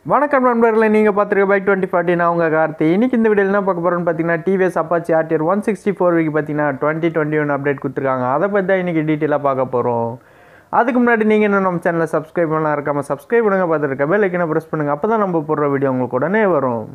வணக்கம் நண்பர்களே நீங்கள் பார்த்துருக்க பைக் டுவெண்ட்டி ஃபார்ட்டி நான் உங்கள் கார்த்தி இன்னைக்கு இந்த வீடியோ என்ன பார்க்க போகிறோன்னு பார்த்தீங்கன்னா TVS Apache RTR one sixty four week பார்த்தீங்கன்னா டுவெண்ட்டி டுவெண்ட்டி ஒன் அப்டேட் கொடுத்துருக்காங்க அதை பற்றி தான் இன்றைக்கி டீட்டெயிலாக பார்க்க போகிறோம் அதுக்கு முன்னாடி நீங்கள் இன்னும் நம்ம சேனலை சப்ஸ்கிரைப் பண்ணலாம் இருக்காமல் சப்ஸ்கிரைப் பண்ணுங்க பார்த்துருக்க பெல் ஐக்கனை ப்ரெஸ் பண்ணுங்கள் அப்போ தான் நம்ம போடுற வீடியோ உங்களுக்கு உடனே வரும்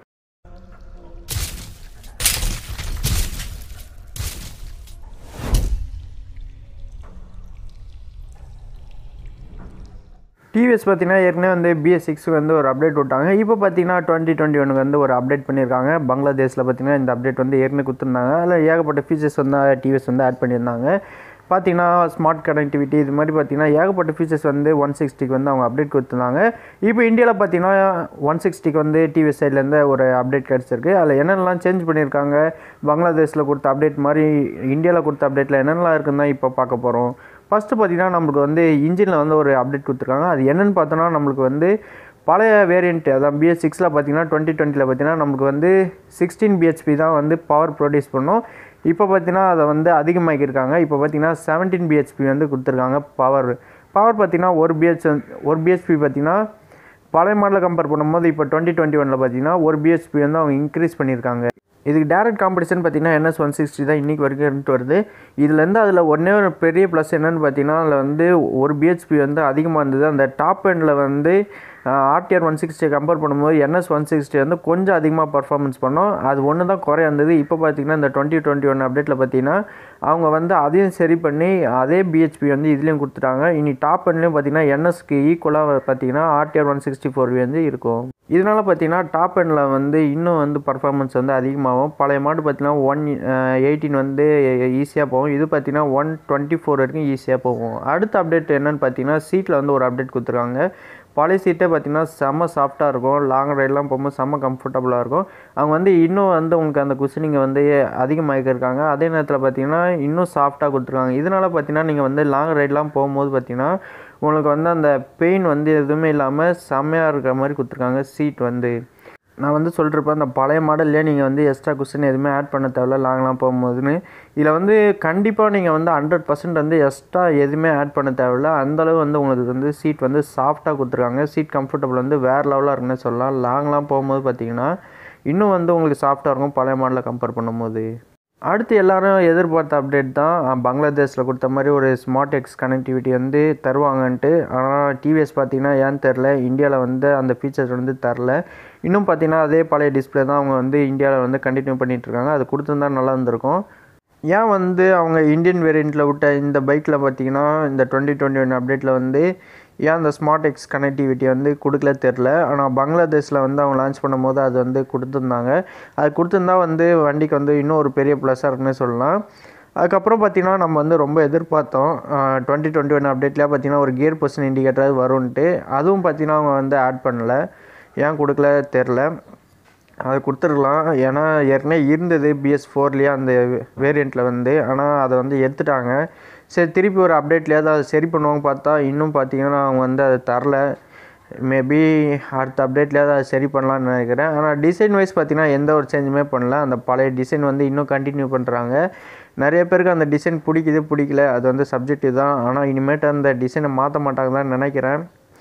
டிவிஎஸ் பார்த்தீங்கன்னா ஏற்கனவே வந்து பிஎஸ் சிக்ஸ் வந்து ஒரு அப்டேட் விட்டாங்க இப்போ பார்த்தீங்கன்னா டுவெண்ட்டி டுவெண்ட்டி ஒனுக்கு வந்து ஒரு அப்டேட் பண்ணியிருக்காங்க பங்களாதேஷில் பார்த்தீங்கன்னா இந்த அப்டேட் வந்து ஏற்கனவே கொடுத்துருந்தாங்க அதில் ஏகப்பட்ட ஃபீச்சர்ஸ் வந்து டிவிஎஸ் வந்து ஆட் பண்ணியிருந்தாங்க பார்த்தீங்கன்னா ஸ்மார்ட் கனெக்டிவிட்டி இது மாதிரி பார்த்தீங்கன்னா ஏகப்பட்ட ஃபீச்சர்ஸ் வந்து ஒன் சிக்ஸ்டிக்கு வந்து அவங்க அப்டேட் கொடுத்துருந்தாங்க இப்போ இந்தியாவில் பார்த்தீங்கன்னா ஒன் சிக்ஸ்டிக்கு வந்து டிவிஎஸ் சைட்லேருந்து ஒரு அப்டேட் கிடச்சிருக்கு அதில் என்னென்னலாம் சேஞ்ச் பண்ணியிருக்காங்க பங்களாதேஷில் கொடுத்த அப்டேட் மாதிரி இந்தியாவில் கொடுத்த அப்டேட்டில் என்னென்னலாம் இருக்குன்னு தான் இப்போ பார்க்க போகிறோம் ஃபஸ்ட்டு பார்த்தீங்கன்னா நம்மளுக்கு வந்து இன்ஜினில் வந்து ஒரு அப்டேட் கொடுத்துருக்காங்க அது என்னென்னு பார்த்தோன்னா நம்மளுக்கு வந்து பழைய வேரியண்ட் அதான் பிஎஸ் சிக்ஸில் பார்த்தீங்கன்னா டுவெண்ட்டி டுவெண்ட்டியில் பார்த்தீங்கன்னா நமக்கு வந்து சிக்ஸ்டீன் பிஹெச்பி தான் வந்து பவர் ப்ரொடியூஸ் பண்ணும் இப்போ பார்த்தீங்கன்னா அதை வந்து அதிகமாக்கியிருக்காங்க இப்போ பார்த்தீங்கன்னா செவன்டீன் பிஹெச்பி வந்து கொடுத்துருக்காங்க பவர் பவர் பார்த்தீங்கன்னா ஒரு பிஹெச் ஒரு பிஹெச்பி பார்த்தீங்கன்னா பழைய மாடலை கம்பேர் பண்ணும்போது இப்போ டுவெண்ட்டி டுவெண்ட்டி ஒனில் பார்த்தீங்கன்னா ஒரு பிஹெச்பி வந்து அவங்க இன்க்ரீஸ் பண்ணியிருக்காங்க இதுக்கு டேரக்ட் காம்படிஷன் பார்த்தீங்கன்னா என்எஸ் ஒன் சிக்ஸ்டி தான் இன்றைக்கி வரைக்கும் இருந்துட்டு வருது இதுலேருந்து அதில் ஒன்றே ஒரு பெரிய ப்ளஸ் என்னென்னு பார்த்தீங்கன்னா அதில் வந்து ஒரு பிஹெச்பி வந்து அதிகமாக இருந்தது அந்த டாப் எண்டில் வந்து ஆர்டிஆர் ஒன் சிக்ஸ்டியை கம்பேர் பண்ணும்போது என்எஸ் ஒன் சிக்ஸ்டி வந்து கொஞ்சம் அதிகமாக பர்ஃபார்மன்ஸ் பண்ணோம் அது ஒன்று தான் குறைய இருந்தது இப்போ பார்த்தீங்கன்னா இந்த டுவெண்ட்டி டுவெண்ட்டி ஒன் அப்டேட்டில் பார்த்தீங்கன்னா அவங்க வந்து அதையும் சரி பண்ணி அதே பிஹெச்பி வந்து இதுலேயும் கொடுத்துட்டாங்க இனி டாப் எண்ட்லேயும் பார்த்தீங்கன்னா என்எஸ்க்கு ஈக்குவலாக பார்த்தீங்கன்னா ஆர்டிஆர் ஒன் சிக்ஸ்டி ஃபோர் வந்து இருக்கும் இதனால் பார்த்தீங்கன்னா டாப் எண்டில் வந்து இன்னும் வந்து பர்ஃபார்மன்ஸ் வந்து அதிகமாகும் பழைய மாடு பார்த்தீங்கன்னா ஒன் எயிட்டீன் வந்து ஈஸியாக போகும் இது பார்த்தீங்கன்னா ஒன் டுவெண்ட்டி ஃபோர் வரைக்கும் ஈஸியாக போகும் அடுத்த அப்டேட் என்னென்னு பார்த்தீங்கன்னா சீட்டில் வந்து ஒரு அப்டேட் கொடுத்துருக்காங்க பழைய சீட்டே பார்த்தீங்கன்னா செம்ம சாஃப்டாக இருக்கும் லாங் ரைடெலாம் போகும்போது செம்ம கம்ஃபர்டபுளாக இருக்கும் அவங்க வந்து இன்னும் வந்து உங்களுக்கு அந்த குஷனிங்கை வந்து அதிகமாகிருக்காங்க அதே நேரத்தில் பார்த்தீங்கன்னா இன்னும் சாஃப்டாக கொடுத்துருக்காங்க இதனால் பார்த்தீங்கன்னா நீங்கள் வந்து லாங் ரைடெலாம் போகும்போது பார்த்தீங்கன்னா உங்களுக்கு வந்து அந்த பெயின் வந்து எதுவுமே இல்லாமல் செம்மையாக இருக்கிற மாதிரி கொடுத்துருக்காங்க சீட் வந்து நான் வந்து சொல்லிருப்பேன் அந்த பழைய மாடல்லே நீங்கள் வந்து எக்ஸ்ட்ரா குஷன் எதுவுமே ஆட் பண்ண தேவையில்ல லாங்லாம் போகும்போதுன்னு இதில் வந்து கண்டிப்பாக நீங்கள் வந்து ஹண்ட்ரட் பர்சன்ட் வந்து எக்ஸ்ட்ரா எதுவுமே ஆட் பண்ண தேவையில்ல அந்தளவு வந்து உங்களுக்கு வந்து சீட் வந்து சாஃப்டாக கொடுத்துருக்காங்க சீட் கம்ஃபர்டபுள் வந்து வேறு லெவலாக இருக்குன்னு சொல்லலாம் லாங்லாம் போகும்போது பார்த்தீங்கன்னா இன்னும் வந்து உங்களுக்கு சாஃப்டாக இருக்கும் பழைய மாடலை கம்பேர் பண்ணும்போது அடுத்து எல்லாரும் எதிர்பார்த்த அப்டேட் தான் பங்களாதேஷில் கொடுத்த மாதிரி ஒரு ஸ்மார்ட் எக்ஸ் கனெக்டிவிட்டி வந்து தருவாங்கன்ட்டு ஆனால் டிவிஎஸ் பார்த்தீங்கன்னா ஏன்னு தெரில இந்தியாவில் வந்து அந்த ஃபீச்சர்ஸ் வந்து தரல இன்னும் பார்த்தீங்கன்னா அதே பழைய டிஸ்பிளே தான் அவங்க வந்து இந்தியாவில் வந்து கண்டினியூ பண்ணிகிட்ருக்காங்க அது கொடுத்துருந்தா நல்லா இருந்திருக்கும் ஏன் வந்து அவங்க இந்தியன் வேரியண்ட்டில் விட்ட இந்த பைக்கில் பார்த்தீங்கன்னா இந்த டுவெண்ட்டி டுவெண்ட்டி ஒன் அப்டேட்டில் வந்து ஏன் அந்த ஸ்மார்ட் எக்ஸ் கனெக்டிவிட்டி வந்து கொடுக்கல தெரில ஆனால் பங்களாதேஷில் வந்து அவங்க லான்ச் பண்ணும்போது அது வந்து கொடுத்துருந்தாங்க அது கொடுத்துருந்தா வந்து வண்டிக்கு வந்து இன்னும் ஒரு பெரிய ப்ளஸ்ஸாக இருக்குன்னு சொல்லலாம் அதுக்கப்புறம் பார்த்திங்கன்னா நம்ம வந்து ரொம்ப எதிர்பார்த்தோம் டுவெண்ட்டி டுவெண்ட்டி ஒன் அப்டேட்லேயே பார்த்திங்கன்னா ஒரு கியர் பொசிஷன் இண்டிகேட்டர் வரும்ன்ட்டு அதுவும் பார்த்திங்கன்னா அவங்க வந்து ஆட் பண்ணல ஏன் கொடுக்கல தெரில அது கொடுத்துருக்கலாம் ஏன்னா ஏற்கனவே இருந்தது பிஎஸ் ஃபோர்லேயே அந்த வேரியண்ட்டில் வந்து ஆனால் அதை வந்து எடுத்துட்டாங்க சரி திருப்பி ஒரு அப்டேட்லேயாவது அதை சரி பண்ணுவாங்க பார்த்தா இன்னும் பார்த்தீங்கன்னா அவங்க வந்து அதை தரல மேபி அடுத்த அப்டேட்லேயாவது அதை சரி பண்ணலான்னு நினைக்கிறேன் ஆனால் டிசைன் வைஸ் பார்த்தீங்கன்னா எந்த ஒரு சேஞ்சுமே பண்ணல அந்த பழைய டிசைன் வந்து இன்னும் கண்டினியூ பண்ணுறாங்க நிறைய பேருக்கு அந்த டிசைன் பிடிக்குது பிடிக்கல அது வந்து சப்ஜெக்டிவ் தான் ஆனால் இனிமேட்டு அந்த டிசைனை மாற்ற மாட்டாங்க தான் நினைக்கிறேன்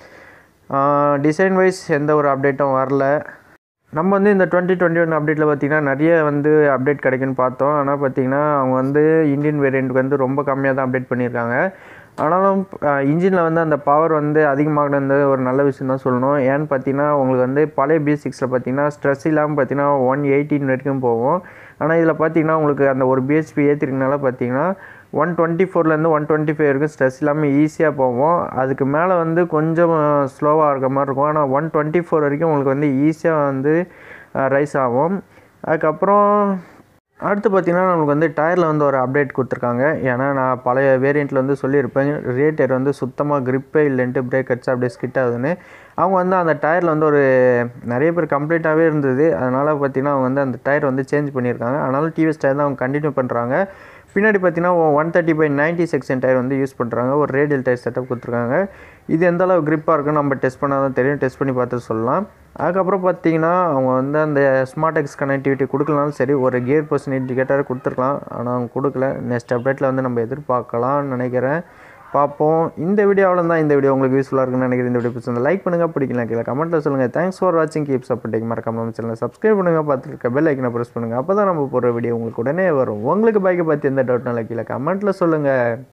டிசைன் வைஸ் எந்த ஒரு அப்டேட்டும் வரல நம்ம வந்து இந்த டுவெண்ட்டி டுவெண்ட்டி ஒன் அப்டேட்டில் பார்த்திங்கன்னா நிறைய வந்து அப்டேட் கிடைக்குன்னு பார்த்தோம் ஆனால் பார்த்திங்கன்னா அவங்க வந்து இந்தியன் வேரியண்ட்டுக்கு வந்து ரொம்ப கம்மியாக தான் அப்டேட் பண்ணியிருக்காங்க ஆனாலும் இன்ஜினில் வந்து அந்த பவர் வந்து அதிகமாகினது ஒரு நல்ல விஷயம் தான் சொல்லணும் ஏன்னு பார்த்தீங்கன்னா உங்களுக்கு வந்து பழைய பி சிக்ஸில் பார்த்தீங்கன்னா ஸ்ட்ரெஸ் இல்லாமல் பார்த்தீங்கன்னா ஒன் எயிட்டின் வரைக்கும் போகும் ஆனால் இதில் பார்த்தீங்கன்னா உங்களுக்கு அந்த ஒரு பிஹெச்பி ஏற்றிருக்கனால பார்த்தீங்கன்னா ஒன் டுவெண்ட்டி ஃபோர்லேருந்து ஒன் டுவெண்ட்டி ஃபைவ் வரைக்கும் ஸ்ட்ரெஸ் இல்லாமல் ஈஸியாக போவோம் அதுக்கு மேலே வந்து கொஞ்சம் ஸ்லோவாக இருக்க மாதிரி இருக்கும் ஆனால் ஒன் டுவெண்ட்டி ஃபோர் வரைக்கும் உங்களுக்கு வந்து ஈஸியாக வந்து ரைஸ் ஆகும் அதுக்கப்புறம் அடுத்து பார்த்திங்கன்னா நம்மளுக்கு வந்து டயரில் வந்து ஒரு அப்டேட் கொடுத்துருக்காங்க ஏன்னா நான் பழைய வேரியண்ட்டில் வந்து சொல்லியிருப்பேன் ரேட் டயர் வந்து சுத்தமாக க்ரிப்பே இல்லைன்ட்டு பிரேக் அடிச்சு அப்படியே ஸ்கிட் ஆகுதுன்னு அவங்க வந்து அந்த டயரில் வந்து ஒரு நிறைய பேர் கம்ப்ளீட்டாகவே இருந்தது அதனால் பார்த்திங்கன்னா அவங்க வந்து அந்த டயர் வந்து சேஞ்ச் பண்ணியிருக்காங்க ஆனாலும் டிவிஎஸ் டயர் தான் அவங்க கண்டினியூ பண்ணுறாங்க பின்னாடி பார்த்தீங்கன்னா one thirty by ninety section tyre வந்து யூஸ் பண்ணுறாங்க ஒரு ரேடியல் டயர் செட்டப் கொடுத்துருக்காங்க இது எந்த அளவு க்ரிப்பாக இருக்குன்னு நம்ம டெஸ்ட் பண்ணால் தான் தெரியும் டெஸ்ட் பண்ணி பார்த்து சொல்லலாம் அதுக்கப்புறம் பார்த்தீங்கன்னா அவங்க வந்து அந்த ஸ்மார்ட் எக்ஸ் கனெக்டிவிட்டி கொடுக்கலனாலும் சரி ஒரு கியர் பர்சன் இண்டிகேட்டர் கொடுத்துருக்கலாம் ஆனால் அவங்க கொடுக்கல நெக்ஸ்ட் அப்டேட்டில் வந்து நம்ம எதிர்பார்க்கலாம்னு நினைக்கிறேன் பார்ப்போம் இந்த வீடியோ அவ்வளோ இந்த வீடியோ உங்களுக்கு யூஸ்ஃபுல்லாக இருக்குன்னு நினைக்கிறேன் இந்த வீடியோ பிடிச்சிருந்தா லைக் பண்ணுங்கள் பிடிக்கல கீழே கமெண்ட்டில் சொல்லுங்கள் தேங்க்ஸ் ஃபார் வாட்சிங் கீப் சப்போர்ட்டிங் மறக்காம நம்ம சேனலை சப்ஸ்கிரைப் பண்ணுங்கள் பார்த்துருக்க பெல் ஐக்கனை ப்ரெஸ் பண்ணுங்கள் அப்போ தான் நம்ம போகிற வீடியோ உங்களுக்கு உடனே வரும் உங்களுக்கு பைக்கை பற்றி எந்த டவுட்னால கீழே கமெண்ட்டில் சொல்லுங்கள்